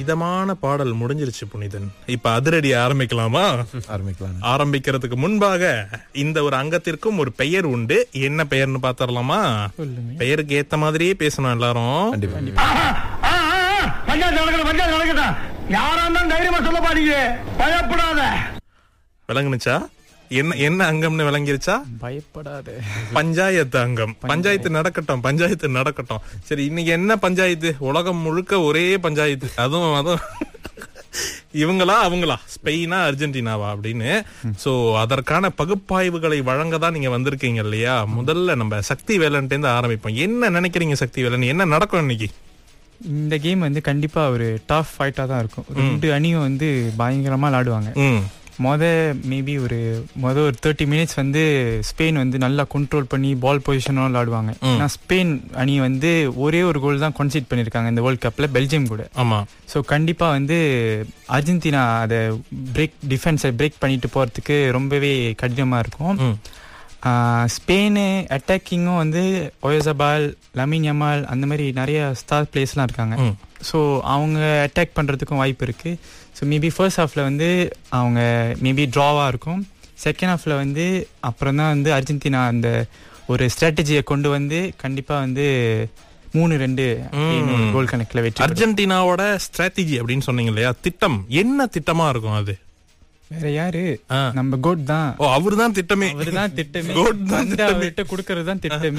இதமான பாடல் முடிஞ்சிருச்சு புனிதன் இப்ப அதிரடி ஆரம்பிக்கலாமா ஆரம்பிக்கலாம் ஆரம்பிக்கிறதுக்கு முன்பாக இந்த ஒரு அங்கத்திற்கும் ஒரு பெயர் உண்டு என்ன பெயர்னு பாத்திரலாமா பெயருக்கு ஏத்த மாதிரியே பேசணும் எல்லாரும் கண்டிப்பா பஞ்சாயத்து நடக்கணும் பஞ்சாயத்து நடக்கட்டும் யாரா இருந்தாலும் தைரியமா சொல்ல பாருங்க பயப்படாத விளங்குனுச்சா என்ன என்ன அங்கம்னு விளங்கிருச்சா பயப்படாத பஞ்சாயத்து அங்கம் பஞ்சாயத்து நடக்கட்டும் பஞ்சாயத்து நடக்கட்டும் சரி இன்னைக்கு என்ன பஞ்சாயத்து உலகம் முழுக்க ஒரே பஞ்சாயத்து அதுவும் அதுவும் இவங்களா அவங்களா ஸ்பெயினா அர்ஜென்டினாவா அப்படின்னு சோ அதற்கான பகுப்பாய்வுகளை வழங்க தான் நீங்க வந்திருக்கீங்க இல்லையா முதல்ல நம்ம சக்தி வேலன்ட்டு இருந்து ஆரம்பிப்போம் என்ன நினைக்கிறீங்க சக்தி வேலன் என்ன நடக்கும் இன்னைக்கு இந்த கேம் வந்து கண்டிப்பா ஒரு டஃப் ஃபைட்டா தான் இருக்கும் ரெண்டு அணியும் வந்து பயங்கரமா விளாடுவாங்க ம் மொத மேபி ஒரு மொத ஒரு தேர்ட்டி மினிட்ஸ் வந்து ஸ்பெயின் வந்து நல்லா கண்ட்ரோல் பண்ணி பால் பொசிஷனும் விளாடுவாங்க ஏன்னா ஸ்பெயின் அணி வந்து ஒரே ஒரு கோல் தான் கன்சீட் பண்ணியிருக்காங்க இந்த வேர்ல்ட் கப்ல பெல்ஜியம் கூட ஆமா ஸோ கண்டிப்பாக வந்து அர்ஜென்டினா அதை பிரேக் டிஃபென்ஸை பிரேக் பண்ணிட்டு போகிறதுக்கு ரொம்பவே கடினமாக இருக்கும் ம் ஆஹ் ஸ்பெயின் அட்டாக்கிங்கும் வந்து ஒயசபால் லமின் யமால் அந்த மாதிரி நிறைய ஸ்டார் பிளேஸ்லாம் இருக்காங்க ம். ஸோ அவங்க அட்டாக் பண்ணுறதுக்கும் வாய்ப்பு இருக்குது ஸோ மேபி ஃபர்ஸ்ட் ஹாஃபில் வந்து அவங்க மேபி ட்ராவாக இருக்கும் செகண்ட் ஹாஃபில் வந்து அப்புறம் தான் வந்து அர்ஜென்டினா அந்த ஒரு ஸ்ட்ராட்டஜியை கொண்டு வந்து கண்டிப்பாக வந்து மூணு ரெண்டு ம். கோல் கணக்கில் வெற்றி பெறும். அர்ஜென்டினாவோட ஸ்ட்ராட்டஜி அப்படின்னு சொன்னீங்க இல்லையா திட்டம் என்ன திட்டமா இருக்கும் அது வேற யாரு ஆ. நம்ம கோட் தான் ஓ அவர்தான் திட்டமே அவர்தான் திட்டமே கோட் தான் வந்து திட்டமே அவர்கிட்ட கொடுக்கறது தான் திட்டமே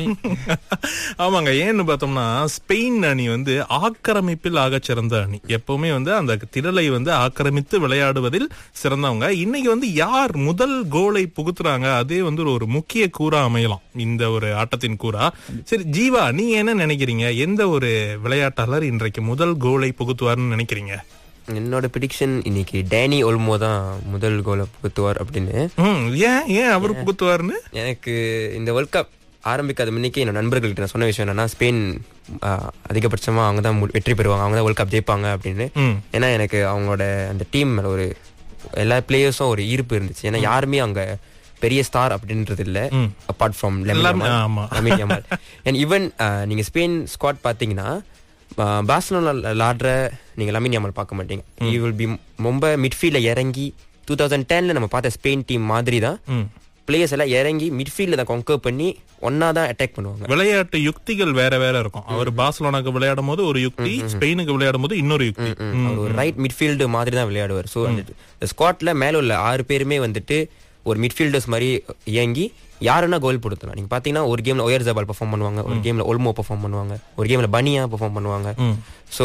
ஆமாங்க ஏன்னு பார்த்தோம்னா ஸ்பெயின் அணி வந்து ஆக்கிரமிப்பில் ஆகச் சிறந்த அணி எப்பவுமே வந்து அந்த திரளை வந்து ஆக்கிரமித்து விளையாடுவதில் சிறந்தவங்க இன்னைக்கு வந்து யார் முதல் கோலை புகுத்துறாங்க அதே வந்து ஒரு- ஒரு முக்கிய கூறா அமையலாம் இந்த ஒரு ஆட்டத்தின் கூறா சரி ஜீவா நீங்க என்ன நினைக்கிறீங்க எந்த ஒரு விளையாட்டாளர் இன்றைக்கு முதல் கோலை புகுத்துவார்னு நினைக்கிறீங்க என்னோட ப்ரிடிக்ஷன் இன்னைக்கு டேனி ஒல்மோ தான் முதல் கோலை புகுத்துவார் அப்படின்னு ம், ஏன் ஏன் அவர் புகுத்துவார்னு எனக்கு இந்த வேர்ல்ட் கப் ஆரம்பிக்காத முன்னிக்கே என்னோட நண்பர்கள்ட்ட நான் சொன்ன விஷயம் என்னன்னா ஸ்பெயின் ஆஹ், அதிகபட்சமா அவங்க தான் மு- வெற்றி பெறுவாங்க அவங்க தான் வேர்ல்ட் கப் ஜெயிப்பாங்க அப்படின்னு ம். ஏன்னா எனக்கு அவங்களோட அந்த டீம் மேல ஒரு எல்லா பிளேயர்ஸும் ஒரு ஈர்ப்பு இருந்துச்சு ஏன்னா யாருமே அங்க பெரிய ஸ்டார் அப்படின்றது இல்ல ம். அப்பார்ட் ஃப்ரம் எல்லாமே, ஆமா. அண்ட் ஈவன் நீங்க ஸ்பெயின் ஸ்குவாட் பாத்தீங்கன்னா பார்சலோனா விளாடுற நீங்க லமின் யாமல் பார்க்க மாட்டீங்க யூ வில் பி ரொம்ப மிட்ஃபீல்ட்ல இறங்கி டூ தௌசண்ட் டென்ல நம்ம பார்த்த ஸ்பெயின் டீம் மாதிரி தான் ம். பிளேயர்ஸ் எல்லாம் இறங்கி மிட்ஃபீல்ட்ல தான் கொங்கர் பண்ணி ஒன்னா தான் அட்டாக் பண்ணுவாங்க விளையாட்டு யுக்திகள் வேற வேற இருக்கும் அவர் பார்சலோனாக்கு விளையாடும் போது ஒரு யுக்தி ஸ்பெயினுக்கு விளையாடும் போது இன்னொரு யுக்தி ம், அவர் ஒரு ரைட் மிட்ஃபீல்டு மாதிரி தான் விளையாடுவார் ஸோ அந்த ஸ்குவாட்ல மேல உள்ள ஆறு பேருமே வந்துட்டு ஒரு மிட்ஃபீல்டர்ஸ் மாதிரி இயங்கி யாருன்னா கோல் போடுத்தலாம் நீங்க பாத்தீங்கன்னா ஒரு கேம்ல ஒயர் ஜபால் பெர்ஃபார்ம் பண்ணுவாங்க ஒரு கேம்ல ஒல்மோ பெர்ஃபார்ம் பண்ணுவாங்க ஒரு கேம்ல பனியா பெர்ஃபார்ம் பண்ணுவாங்க ஸோ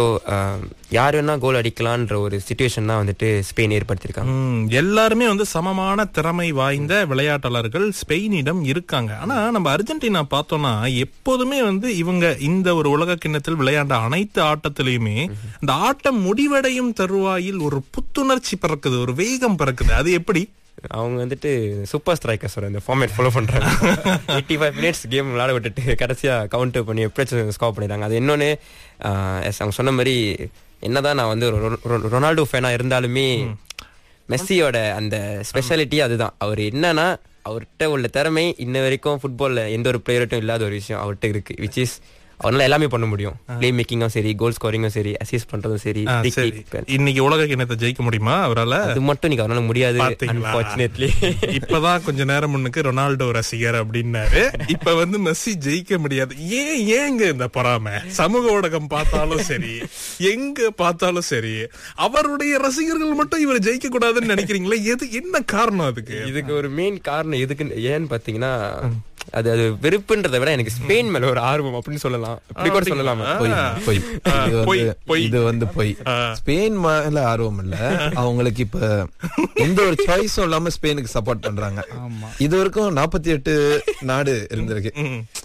யார் வேணா கோல் அடிக்கலான்ற ஒரு சுச்சுவேஷன் தான் வந்துட்டு ஸ்பெயின் ஏற்படுத்தியிருக்காங்க ம், எல்லாருமே வந்து சமமான திறமை வாய்ந்த விளையாட்டாளர்கள் ஸ்பெயினிடம் இருக்காங்க ஆனா நம்ம அர்ஜென்டினா பார்த்தோம்னா எப்போதுமே வந்து இவங்க இந்த ஒரு உலக கிண்ணத்தில் விளையாண்ட அனைத்து ஆட்டத்திலையுமே அந்த ஆட்டம் முடிவடையும் தருவாயில் ஒரு புத்துணர்ச்சி பிறக்குது ஒரு வேகம் பிறக்குது அது எப்படி அவங்க வந்துட்டு சூப்பர் ஸ்ட்ரைக்கர்ஸோட இந்த ஃபார்மேட் ஃபாலோ பண்றாங்க எயிட்டி ஃபைவ் மினிட்ஸ் கேம் விளையாட விட்டுட்டு கடைசியா கவுண்டர் பண்ணி எப்படியாச்சும் ஸ்கோர் பண்ணிடுறாங்க அது இன்னொன்னு ஆஹ், as அவங்க சொன்ன மாதிரி என்னதான் நான் வந்து ரொ- ரொ- ரொனால்டோ ஃபேனா இருந்தாலுமே மெஸ்ஸியோட அந்த ஸ்பெஷாலிட்டி அதுதான் அவர் என்னன்னா அவர்கிட்ட உள்ள திறமை இன்ன வரைக்கும் ஃபுட்பால்ல எந்த ஒரு பிளேயர்ட்டும் இல்லாத ஒரு விஷயம் அவர்கிட்ட இருக்கு விச் இஸ் அவரால் எல்லாமே பண்ண முடியும் பிளே மேக்கிங்கும் சரி கோல் ஸ்கோரிங்கும் சரி அசிஸ்ட் பண்றதும் சரி ஆ, free சரி kick. இன்னைக்கு உலக கிண்ணத்தை ஜெயிக்க முடியுமா அவரால அது மட்டும் நீங்க அவரால் முடியாது பாத்தீங்களா? அன்பார்ச்சுனேட்லி இப்பதான் கொஞ்ச நேரம் முன்னுக்கு ரொனால்டோ ரசிகர் அப்படின்னாரு இப்ப வந்து மெஸ்ஸி ஜெயிக்க முடியாது ஏன் ஏங்க இந்த பொறாம சமூக ஊடகம் பார்த்தாலும் சரி எங்க பார்த்தாலும் சரி அவருடைய ரசிகர்கள் மட்டும் இவர் ஜெயிக்க கூடாதுன்னு நினைக்கிறீங்களா எது என்ன காரணம் அதுக்கு இதுக்கு ஒரு மெயின் காரணம் எதுக்கு ஏன்னு பாத்தீங்கன்னா அது அது வெறுப்புன்றதை விட எனக்கு ஸ்பெயின் மேல ஒரு ஆர்வம் அப்படின்னு சொல்லலாம் இப்படி கூட சொல்லலாமா பொய் பொய் இது பொய், வந்து பொய். இது வந்து பொய் ஸ்பெயின் மேல ஆர்வம் இல்ல அவங்களுக்கு இப்ப எந்த ஒரு சாய்ஸும் இல்லாம ஸ்பெயினுக்கு சப்போர்ட் பண்றாங்க இது வரைக்கும் நாற்பத்தி எட்டு நாடு இருந்திருக்கு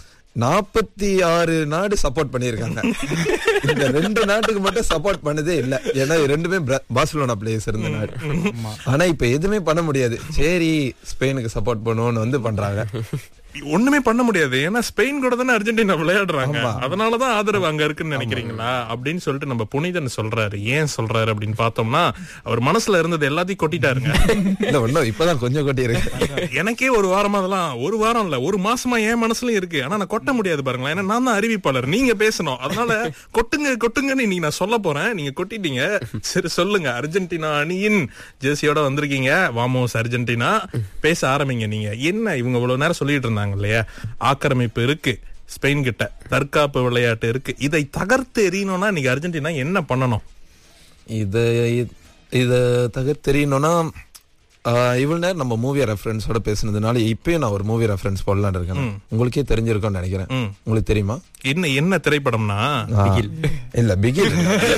நாற்பத்தி ஆறு நாடு சப்போர்ட் பண்ணிருக்காங்க இந்த ரெண்டு நாட்டுக்கு மட்டும் சப்போர்ட் பண்ணதே இல்ல ஏன்னா இது ரெண்டுமே பிர- பார்சிலோனா பிளேயர்ஸ் இருந்த நாடு ஆனா இப்ப எதுவுமே பண்ண முடியாது சரி ஸ்பெயினுக்கு சப்போர்ட் பண்ணுவோம்னு வந்து பண்றாங்க ஒண்ணுமே பண்ண முடியாது ஏன்னா ஸ்பெயின் கூட தானே அர்ஜென்டினா விளையாடுறாங்க அதனாலதான் ஆதரவு அங்க இருக்குன்னு நினைக்கிறீங்களா அப்படின்னு சொல்லிட்டு நம்ம புனிதன் சொல்றாரு ஏன் சொல்றாரு அப்படின்னு பார்த்தோம்னா அவர் மனசுல இருந்தது எல்லாத்தையும் கொட்டிட்டாருங்க இல்ல ஒண்ணும் இப்பதான் கொஞ்சம் கொட்டி இருக்கு எனக்கே ஒரு வாரமா அதெல்லாம் ஒரு வாரம் இல்ல ஒரு மாசமா என் மனசுலயும் இருக்கு ஆனா நான் கொட்ட முடியாது பாருங்களேன் ஏன்னா நான் தான் அறிவிப்பாளர் நீங்க பேசணும் அதனால கொட்டுங்க கொட்டுங்கன்னு இன்னைக்கு நான் சொல்ல போறேன் நீங்க கொட்டிட்டீங்க சரி சொல்லுங்க அர்ஜென்டினா அணியின் ஜெர்சியோட வந்திருக்கீங்க வாமோஸ் அர்ஜென்டினா பேச ஆரம்பிங்க நீங்க என்ன இவங்க இவ்வளவு நேரம் சொல்லிட்டு இருந்தாங்க இல்லையா ஆக்கிரமிப்பு இருக்கு ஸ்பெயின் கிட்ட தற்காப்பு விளையாட்டு இருக்கு இதை தகர்த்து எறியணும்னா நீங்க அர்ஜென்டினா என்ன பண்ணணும் இது இத தகர் தெரியணும்னா ஆஹ், இவ்வளவு நேரம் நம்ம மூவி ரெஃபரன்ஸோட பேசுனதுனால இப்பயும் நான் ஒரு மூவி ரெஃபரன்ஸ் போடலான்னு இருக்கேன் உங்களுக்கே தெரிஞ்சிருக்கும்னு நினைக்கிறேன் ம். உங்களுக்கு தெரியுமா என்ன என்ன திரைப்படம்னா ஆ, இல்ல பிகில்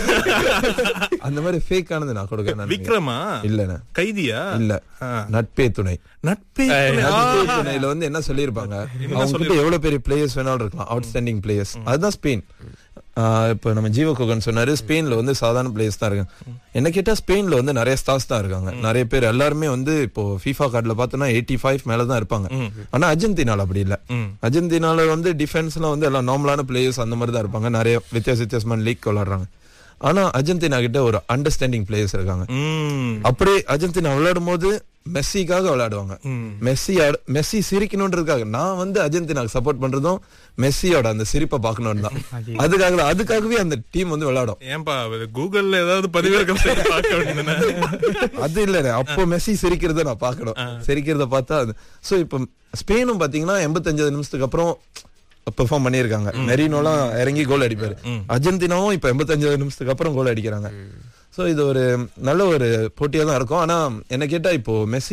அந்த மாதிரி ஃபேக் ஆனது நான் கொடுக்கறேன் விக்ரமா இல்லண்ணே கைதியா இல்ல ஆ. நட்பே துணை நட்பே துணை. நட்பே ஆ. துணையில வந்து என்ன சொல்லியிருப்பாங்க அவங்க கிட்ட எவ்வளவு பெரிய பிளேயர்ஸ் வேணாலும் இருக்கலாம் அவுட்ஸ்டாண்டிங் பிளேயர்ஸ் அதுதான் ஸ்பெயின் ஆஹ் இப்ப நம்ம ஜீவ கோகன் சொன்னாரு ஸ்பெயின்ல வந்து சாதாரண பிளேயர்ஸ் தான் இருக்காங்க என்ன கேட்டா ஸ்பெயின்ல வந்து நிறைய ஸ்டார்ஸ் தான் இருக்காங்க நிறைய பேர் எல்லாருமே வந்து இப்போ FIFA கார்டுல பார்த்தோம்னா எயிட்டி ஃபைவ் மேல தான் இருப்பாங்க ஆனா அர்ஜென்டினால அப்படி இல்ல அர்ஜென்டினால வந்து டிஃபென்ஸ்லாம் வந்து எல்லாம் நார்மலான பிளேயர்ஸ் அந்த மாதிரி தான் இருப்பாங்க நிறைய வித்தியாச வித்தியாசமான லீக் விளையாடுறாங்க ஆனா அர்ஜென்டினா கிட்ட ஒரு அண்டர்ஸ்டாண்டிங் பிளேயர்ஸ் இருக்காங்க ம். அப்படியே அர்ஜென்டினா விளையாடும் போது மெஸ்ஸிக்காக விளையாடுவாங்க மெஸ்ஸி ஆட- மெஸ்ஸி சிரிக்கணுன்றதுக்காக நான் வந்து அர்ஜென்டினாக்கு சப்போர்ட் பண்றதும் மெஸ்ஸியோட அந்த சிரிப்பை பார்க்கணும்னு தான் அதுக்காக தான் அதுக்காகவே அந்த டீம் வந்து விளையாடும் ஏன்பா அது கூகுள்ல ஏதாவது பதிவிறக்கம் செய்து பார்க்க வேண்டியதுதானே? அது இல்ல அப்போ மெஸ்ஸி சிரிக்கிறத நான் பார்க்கணும் சிரிக்கிறத பார்த்தா அது சோ இப்போ ஸ்பெயினும் பாத்தீங்கன்னா எண்பத்தஞ்சாவது நிமிஷத்துக்கு அப்புறம் பெர்ஃபார்ம் பண்ணியிருக்காங்க மெரினோலாம் இறங்கி கோல் அடிப்பாரு அர்ஜென்டினாவும் இப்ப எண்பத்தஞ்சாவது நிமிஷத்துக்கு அப்புறம் கோல் அடிக்கிறாங்க சோ இது ஒரு நல்ல ஒரு போட்டியா தான் இருக்கும் ஆனா என்ன கேட்டா இப்போ மெஸ்ஸி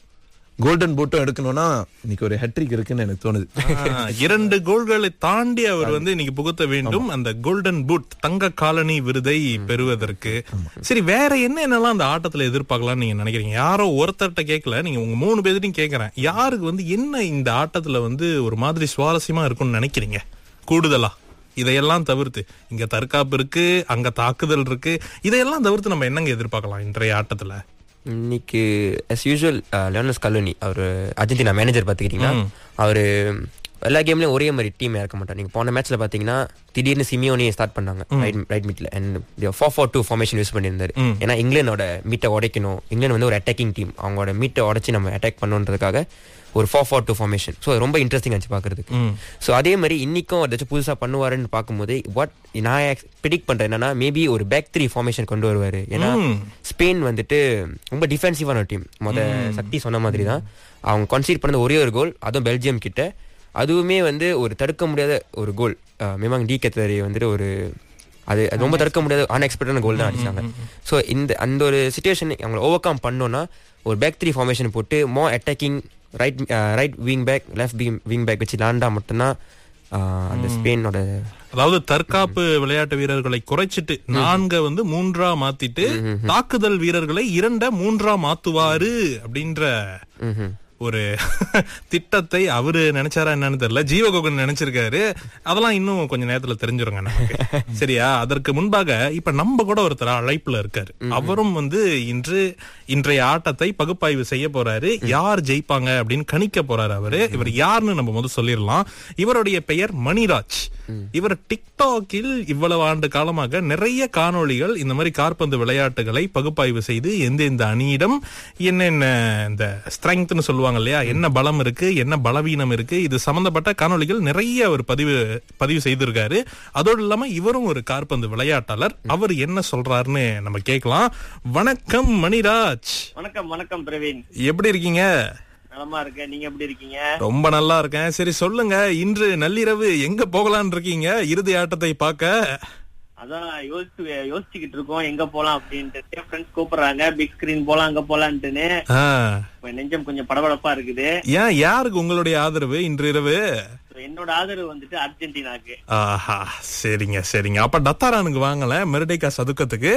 கோல்டன் பூட்டும் எடுக்கணும்னா இன்னைக்கு ஒரு ஹெட்ரிக் இருக்குன்னு எனக்கு தோணுது ஆ, இரண்டு கோல்களை தாண்டி அவர் வந்து இன்னைக்கு புகுத்த வேண்டும் அந்த கோல்டன் பூட் தங்க காலனி விருதை பெறுவதற்கு சரி வேற என்ன என்னெல்லாம் அந்த ஆட்டத்துல எதிர்பார்க்கலாம்னு நீங்க நினைக்கிறீங்க யாரோ ஒருத்தர்ட்ட கேட்கல நீங்க உங்க மூணு பேர்கிட்டையும் கேக்குறேன் யாருக்கு வந்து என்ன இந்த ஆட்டத்துல வந்து ஒரு மாதிரி சுவாரஸ்யமா இருக்கும்னு நினைக்கிறீங்க கூடுதலா இதையெல்லாம் தவிர்த்து இங்க தற்காப்பு இருக்கு அங்க தாக்குதல் இருக்கு இதையெல்லாம் தவிர்த்து நம்ம என்னங்க எதிர்பார்க்கலாம் இன்றைய ஆட்டத்துல இன்னைக்கு as யூஷுவல் லியோனஸ் கலோனி அவர் அர்ஜென்டினா மேனேஜர் பார்த்துக்கிட்டிங்கன்னா அவர் எல்லா கேம்லயும் ஒரே மாதிரி டீம் இறக்க மாட்டார் நீங்க போன மேட்ச்ல பாத்தீங்கன்னா திடீர்னு சிமியோனே ஸ்டார்ட் பண்ணாங்க ரைட் ரைட் மீட்ல and four four two formation use பண்ணியிருந்தாரு ஏன்னா இங்கிலாண்டோட மீட்டை உடைக்கணும் இங்கிலாந்து வந்து ஒரு அட்டாக்கிங் டீம் அவங்களோட மீட்டை உடைச்சு நம்ம அட்டாக் பண்ணணுன்றதுக்காக ஒரு four four two formation so ரொம்ப இன்ட்ரெஸ்டிங் ஆச்சு பார்க்கறதுக்கு ஸோ அதே மாதிரி இன்னைக்கும் ஏதாச்சும் புதுசா பண்ணுவாருன்னு பார்க்கும்போது வாட் நான் ப்ரிடிக் பண்றேன் என்னன்னா மேபி ஒரு பேக் த்ரீ ஃபார்மேஷன் கொண்டு வருவாரு ஏன்னா ஸ்பெயின் வந்துட்டு ரொம்ப டிஃபென்சிவான டீம் மொத சக்தி சொன்ன மாதிரி தான் அவங்க கன்சீட் பண்ணது ஒரே ஒரு கோல் அதுவும் பெல்ஜியம் கிட்ட அதுவுமே வந்து ஒரு தடுக்க முடியாத ஒரு கோல் மேமாங் டி கத்தரி வந்துட்டு ஒரு அது அது ரொம்ப தடுக்க முடியாத அன்எக்ஸ்பெக்டான கோல் தான் அடிச்சாங்க ஸோ இந்த அந்த ஒரு சுச்சுவேஷன் அவங்களை ஓவர் கம் பண்ணோன்னா ஒரு பேக் த்ரீ ஃபார்மேஷன் போட்டு மோ attacking right right wing back left wing back வச்சு லாண்டா மட்டும்தான் ஆஹ், அந்த ஸ்பெயினோட அதாவது தற்காப்பு விளையாட்டு வீரர்களை குறைச்சிட்டு நான்க வந்து மூன்றா மாத்திட்டு தாக்குதல் வீரர்களை இரண்ட மூன்றா மாத்துவாரு அப்படின்ற ம்ஹும். ஒரு திட்டத்தை அவரு நினைச்சாரா என்னன்னு தெரியல ஜீவகோகன் நினைச்சிருக்காரு அதெல்லாம் இன்னும் கொஞ்ச நேரத்துல தெரிஞ்சிருங்க நமக்கு சரியா அதற்கு முன்பாக இப்ப நம்ம கூட ஒருத்தர் அழைப்புல இருக்காரு அவரும் வந்து இன்று இன்றைய ஆட்டத்தை பகுப்பாய்வு செய்ய போறாரு யார் ஜெயிப்பாங்க அப்படின்னு கணிக்க போறாரு அவரு இவர் யாருன்னு நம்ம முதல் சொல்லிடலாம் இவருடைய பெயர் மணிராஜ் இவர் டிக்டாக்கில் இவ்வளவு ஆண்டு காலமாக நிறைய காணொளிகள் இந்த மாதிரி காற்பந்து விளையாட்டுகளை பகுப்பாய்வு செய்து எந்தெந்த அணியிடம் என்னென்ன இந்த ஸ்ட்ரெங்க்த்னு சொல்லுவாங்க இல்லையா என்ன பலம் இருக்கு என்ன பலவீனம் இருக்கு இது சம்பந்தப்பட்ட காணொளிகள் நிறைய அவர் பதிவு பதிவு செய்திருக்காரு அதோடு இல்லாம இவரும் ஒரு காற்பந்து விளையாட்டாளர் அவர் என்ன சொல்றாருன்னு நம்ம கேட்கலாம் வணக்கம் மணிராஜ் வணக்கம் வணக்கம் பிரவீன் எப்படி இருக்கீங்க நலமா இருக்கேன் நீங்க எப்படி இருக்கீங்க ரொம்ப நல்லா இருக்கேன் சரி சொல்லுங்க இன்று நள்ளிரவு எங்க போகலான் இருக்கீங்க இறுதி ஆட்டத்தை பார்க்க அதான் யோசிச்சு யோசிச்சுக்கிட்டு இருக்கோம் எங்க போலாம் அப்படின்ட்டு ஃப்ரெண்ட்ஸ் கூப்பிடுறாங்க பிக் ஸ்கிரீன் போலாம் அங்க போலான்ட்டுன்னு ஆ. இப்ப நெஞ்சம் கொஞ்சம் படபடப்பா இருக்குது ஏன் யாருக்கு உங்களுடைய ஆதரவு இன்று இரவு So, என்னோட ஆதரவு வந்துட்டு அர்ஜென்டினாக்கு ஆஹா சரிங்க சரிங்க அப்ப டத்தாரானுக்கு வாங்கல மெரிடேக்கா சதுக்கத்துக்கு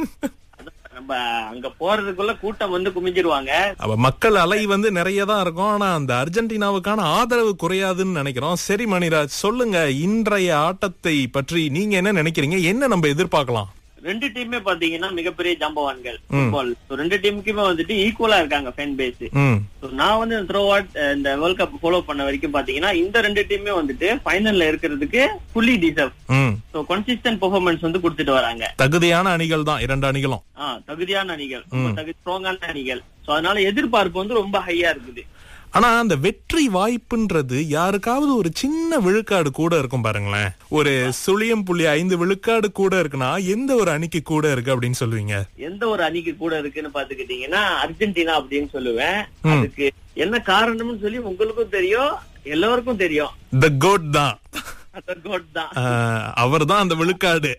அதான் நம்ம அங்க போறதுக்குள்ள கூட்டம் வந்து குமிஞ்சிருவாங்க அப்ப மக்கள் அலை வந்து நிறைய தான் இருக்கும் ஆனா அந்த அர்ஜென்டினாவுக்கான ஆதரவு குறையாதுன்னு நினைக்கிறோம் சரி மணிராஜ் சொல்லுங்க இன்றைய ஆட்டத்தை பற்றி நீங்க என்ன நினைக்கிறீங்க என்ன நம்ம எதிர்பார்க்கலாம் ரெண்டு டீமே பாத்தீங்கன்னா மிகப்பெரிய ஜாம்பவான்கள் ஃபுட்பால் ரெண்டு டீமுக்குமே வந்துட்டு ஈக்குவலா இருக்காங்க ஃபேன் பேஸ் ம் நான் வந்து த்ரோ அவுட் இந்த வேர்ல்ட் கப் ஃபாலோ பண்ண வரைக்கும் பாத்தீங்கன்னா இந்த ரெண்டு டீமே வந்துட்டு ஃபைனல்ல இருக்கிறதுக்கு ஃபுல்லி டிசர்வ் ம் ஸோ கன்சிஸ்டன்ட் பெர்ஃபார்மன்ஸ் வந்து கொடுத்துட்டு வராங்க தகுதியான அணிகள் தான் இரண்டு அணிகளும் ஆ தகுதியான அணிகள் ரொம்ப தகு ஸ்ட்ராங்கான அணிகள் சோ அதனால எதிர்பார்ப்பு வந்து ரொம்ப ஹையா இருக்குது ஆனா அந்த வெற்றி வாய்ப்புன்றது யாருக்காவது ஒரு சின்ன விழுக்காடு கூட இருக்கும் பாருங்களேன் ஒரு சுழியம் புள்ளி ஐந்து விழுக்காடு கூட இருக்குன்னா எந்த ஒரு அணிக்கு கூட இருக்கு அப்படின்னு சொல்லுவீங்க எந்த ஒரு அணிக்கு கூட இருக்குன்னு பாத்துக்கிட்டீங்கன்னா அர்ஜென்டினா அப்படின்னு சொல்லுவேன் அதுக்கு என்ன காரணம்னு சொல்லி உங்களுக்கும் தெரியும் எல்லாருக்கும் தெரியும் த கோட் தான் அந்த கோட் தான் அவர் தான் அந்த விழுக்காடு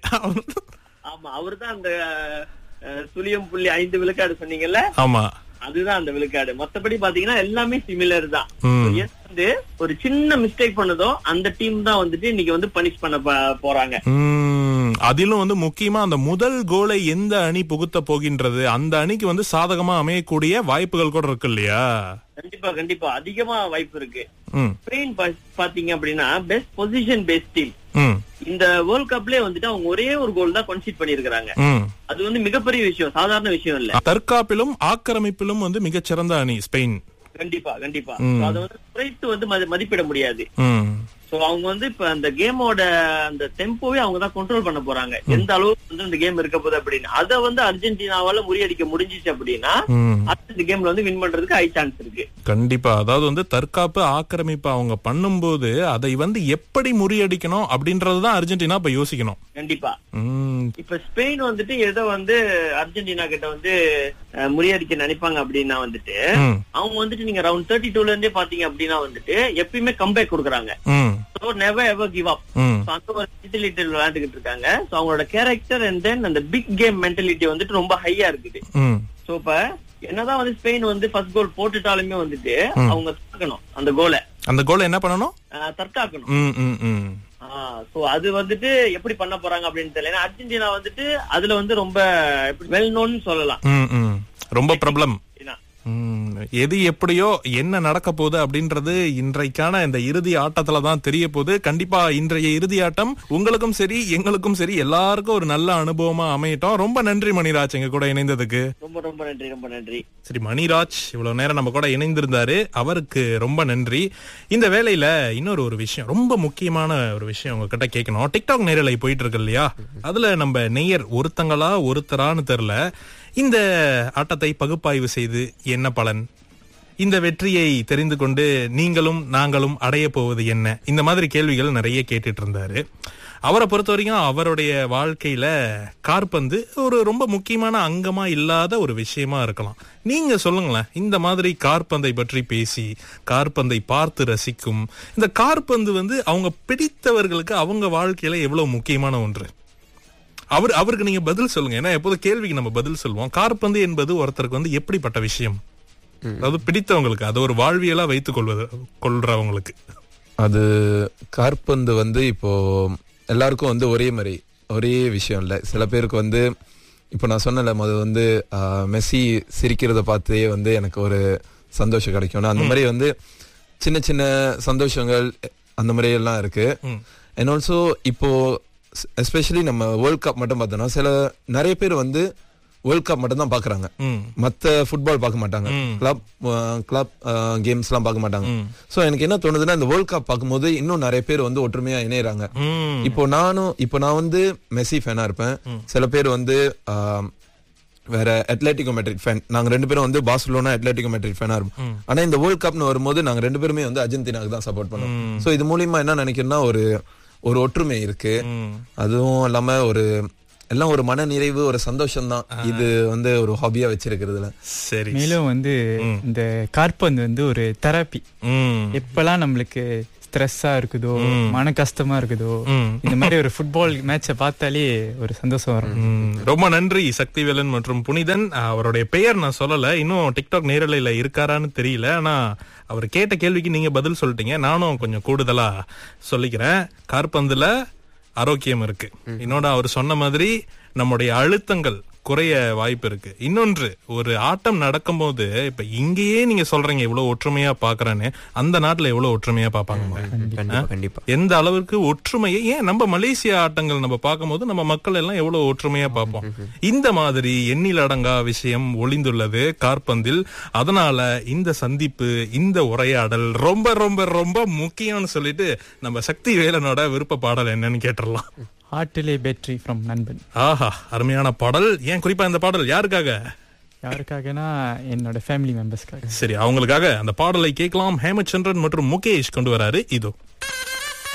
ஆமா அவர்தான் அந்த அஹ், சுழியம் புள்ளி ஐந்து விழுக்காடு சொன்னீங்கல்ல ஆமா அதுதான் அந்த விழுக்காடு மத்தபடி பாத்தீங்கன்னா எல்லாமே சிமிலர் தான் ம். So, எது வந்து ஒரு சின்ன மிஸ்டேக் பண்ணதோ அந்த டீம் தான் வந்துட்டு இன்னைக்கு வந்து பனிஷ் பண்ண ப- போறாங்க உம், அதிலும் வந்து முக்கியமா அந்த முதல் கோலை எந்த அணி புகுத்த போகின்றது அந்த அணிக்கு வந்து சாதகமா அமையக்கூடிய வாய்ப்புகள் கூட இருக்கு இல்லையா கண்டிப்பா கண்டிப்பா அதிகமா வாய்ப்பு இருக்கு ம், ஸ்பெயின் பா- பாத்தீங்க அப்படின்னா பெஸ்ட் பொசிஷன் பேஸ்ட் டீம் ம், இந்த வேர்ல்ட் கப்லயே வந்துட்டு அவங்க ஒரே ஒரு கோல் தான் கன்சீட் பண்ணிருக்காங்க ம். அது வந்து மிகப்பெரிய விஷயம் சாதாரண விஷயம் இல்ல தற்காப்பிலும் ஆக்கிரமிப்பிலும் வந்து மிகச்சிறந்த அணி ஸ்பெயின் கண்டிப்பா கண்டிப்பா ம். So, அதை வந்து குறைத்து வந்து மதி- மதிப்பிட முடியாது ம், சோ அவங்க வந்து இப்ப அந்த கேமோட அந்த டெம்போவே அவங்க தான் கண்ட்ரோல் பண்ண போறாங்க எந்த அளவுக்கு வந்து இந்த கேம் இருக்க போகுது அப்படின்னு அத வந்து அர்ஜென்டினாவால முறியடிக்க முடிஞ்சிச்சு அப்படின்னா ம். அடுத்த இந்த கேம்ல வந்து வின் பண்றதுக்கு ஹை சான்ஸ் இருக்கு கண்டிப்பா அதாவது வந்து தற்காப்பு ஆக்கிரமிப்பு அவங்க பண்ணும்போது அதை வந்து எப்படி முறியடிக்கணும் அப்படின்றதுதான் அர்ஜென்டினா இப்ப யோசிக்கணும் கண்டிப்பா ம், இப்ப ஸ்பெயின் வந்துட்டு ஏதோ வந்து அர்ஜென்டினா கிட்ட வந்து அஹ், முறியடிக்க நினைப்பாங்க அப்படின்னா வந்துட்டு ம், அவங்க வந்துட்டு நீங்க ரவுண்ட் தேர்ட்டி டூல இருந்தே பாத்தீங்க அப்படின்னா வந்துட்டு எப்பயுமே கம்பேக் கொடுக்குறாங்க ம், so never ever give up ம். அந்த ஒரு மென்டலிட்டி விளையாண்டுகிட்டு இருக்காங்க சோ அவங்களோட கேரக்டர் அண்ட் தென் அந்த பிக் கேம் மென்டலிட்டி வந்துட்டு ரொம்ப ஹையா இருக்குது ம். சோ இப்ப என்னதான் வந்து ஸ்பெயின் வந்து ஃபர்ஸ்ட் கோல் போட்டுட்டாலுமே வந்துட்டு அவங்க தற்காக்கணும் அந்த கோலை அந்த கோலை என்ன பண்ணணும் தற்காக்கணும் ம், ம், ம். சோ அது வந்துட்டு எப்படி பண்ண போறாங்க அப்படின்னு தெரியல ஏன்னா அர்ஜென்டினா வந்துட்டு அதுல வந்து ரொம்ப வெல் நோன் சொல்லலாம் ம், ம். ரொம்ப பிரபலம் ஏன்னா, ம், எது எப்படியோ என்ன நடக்க போகுது அப்படின்றது இன்றைக்கான இந்த இறுதி ஆட்டத்துல தான் தெரிய போகுது கண்டிப்பா இன்றைய இறுதி ஆட்டம் உங்களுக்கும் சரி எங்களுக்கும் சரி எல்லாருக்கும் ஒரு நல்ல அனுபவமா அமையட்டும் ரொம்ப நன்றி மணிராஜ் எங்க கூட இணைந்ததுக்கு ரொம்ப ரொம்ப நன்றி ரொம்ப நன்றி சரி மணிராஜ் இவ்வளவு நேரம் நம்ம கூட இணைந்திருந்தாரு அவருக்கு ரொம்ப நன்றி இந்த வேலையில இன்னொரு ஒரு விஷயம் ரொம்ப முக்கியமான ஒரு விஷயம் உங்ககிட்ட கேட்கணும் டிக்டாக் நேரலை போயிட்டு இருக்கு இல்லையா அதுல நம்ம நெய்யர் ஒருத்தங்களா ஒருத்தரான்னு தெரியல இந்த ஆட்டத்தை பகுப்பாய்வு செய்து என்ன பலன் இந்த வெற்றியை தெரிந்து கொண்டு நீங்களும் நாங்களும் அடைய போவது என்ன இந்த மாதிரி கேள்விகள் நிறைய கேட்டுட்டு இருந்தாரு அவரை பொறுத்த வரைக்கும் அவருடைய வாழ்க்கையில கார்பந்து ஒரு ரொம்ப முக்கியமான அங்கமா இல்லாத ஒரு விஷயமா இருக்கலாம் நீங்க சொல்லுங்களேன் இந்த மாதிரி கார்பந்தை பற்றி பேசி கார்பந்தை பார்த்து ரசிக்கும் இந்த கார்பந்து வந்து அவங்க பிடித்தவர்களுக்கு அவங்க வாழ்க்கையில எவ்வளவு முக்கியமான ஒன்று அவர் அவருக்கு நீங்க பதில் சொல்லுங்க ஏன்னா எப்போதும் கேள்விக்கு நம்ம பதில் சொல்லுவோம் கார்பந்து என்பது ஒருத்தருக்கு வந்து எப்படிப்பட்ட விஷயம் அதாவது பிடித்தவங்களுக்கு அது ஒரு வாழ்வியலா வைத்துக் கொள்வது கொள்றவங்களுக்கு அது காற்பந்து வந்து இப்போ எல்லாருக்கும் வந்து ஒரே மாதிரி ஒரே விஷயம் இல்லை சில பேருக்கு வந்து இப்போ நான் சொன்னல முதல் வந்து ஆஹ், மெஸ்ஸி சிரிக்கிறத பார்த்தே வந்து எனக்கு ஒரு சந்தோஷம் கிடைக்கும் அந்த மாதிரி வந்து சின்ன சின்ன சந்தோஷங்கள் அந்த மாதிரி எல்லாம் இருக்கு அண்ட் ஆல்சோ இப்போ எஸ்பெஷலி நம்ம வேர்ல்ட் கப் மட்டும் பார்த்தோம்னா சில நிறைய பேர் வந்து வேர்ல்ட் கப் மட்டும் தான் பாக்குறாங்க ம் மத்த ஃபுட்பால் பார்க்க மாட்டாங்க கிளப் கிளப் கேம்ஸ் எல்லாம் பார்க்க மாட்டாங்க சோ எனக்கு என்ன தோணுதுன்னா இந்த வேர்ல்ட் கப் பார்க்கும்போது இன்னும் நிறைய பேர் வந்து ஒற்றுமையா இணையறாங்க ம் இப்போ நானும் இப்போ நான் வந்து மெஸ்ஸி ஃபேனா இருப்பேன் சில பேர் வந்து ஆம், வேற அட்லட்டிகோ மெட்ரிக் ஃபேன் நாங்க ரெண்டு பேரும் வந்து பார்சலோனா அட்லட்டிகோ மெட்ரிக் ஃபேனா இருப்போம் ஆனா இந்த வேர்ல்ட் கப்னு வரும்போது நாங்க ரெண்டு பேருமே வந்து அர்ஜென்டினாக்கு தான் சப்போர்ட் பண்ணோம் சோ இது மூலியமா என்ன நினைக்கிறேன்னா ஒரு ஒரு ஒற்றுமை இருக்கு அதுவும் இல்லாம ஒரு எல்லாம் ஒரு மன நிறைவு ஒரு சந்தோஷம் தான் இது வந்து ஒரு ஹாபியா வச்சிருக்கிறதுல சரி மேலும் வந்து இந்த கார்பந்து வந்து ஒரு தெரப்பி ம் எப்பெல்லாம் நம்மளுக்கு ஸ்ட்ரெஸ்ஸா இருக்குதோ மன கஷ்டமா இருக்குதோ இந்த மாதிரி ஒரு ஃபுட்பால் மேட்சை பார்த்தாலே ஒரு சந்தோஷம் வரும் ம், ரொம்ப நன்றி சக்திவேலன் மற்றும் புனிதன் அவருடைய பெயர் நான் சொல்லல இன்னும் டிக்டாக் நேரலையில இருக்காரான்னு தெரியல ஆனா அவர் கேட்ட கேள்விக்கு நீங்க பதில் சொல்லிட்டீங்க நானும் கொஞ்சம் கூடுதலா சொல்லிக்கிறேன் கார்பந்துல ஆரோக்கியம் இருக்கு இன்னொட அவர் சொன்ன மாதிரி நம்முடைய அழுத்தங்கள் குறைய வாய்ப்பு இருக்கு இன்னொன்று ஒரு ஆட்டம் நடக்கும்போது இப்ப இங்கேயே நீங்க சொல்றீங்க இவ்வளவு ஒற்றுமையா பாக்குறேன்னு அந்த நாட்டுல எவ்வளவு ஒற்றுமையா பாப்பாங்க கண்டிப்பா கண்டிப்பா எந்த அளவுக்கு ஒற்றுமையை ஏன் நம்ம மலேசியா ஆட்டங்கள் நம்ம பார்க்கும்போது நம்ம மக்கள் எல்லாம் எவ்வளவு ஒற்றுமையா பார்ப்போம் இந்த மாதிரி எண்ணில் அடங்கா விஷயம் ஒளிந்துள்ளது கார்பந்தில் அதனால இந்த சந்திப்பு இந்த உரையாடல் ரொம்ப ரொம்ப ரொம்ப முக்கியம்னு சொல்லிட்டு நம்ம சக்தி வேலனோட விருப்ப பாடல் என்னன்னு கேட்டுடலாம் ஆட்டிலே பேட்டரி ஃப்ரம் நண்பன் ஆஹா அருமையான பாடல் ஏன் குறிப்பா இந்த பாடல் யாருக்காக யாருக்காகனா என்னோட ஃபேமிலி மெம்பர்ஸ்க்காக சரி அவங்களுக்காக அந்த பாடலை கேட்கலாம் ஹேமச்சந்திரன் மற்றும் முகேஷ் கொண்டு வராரு இதோ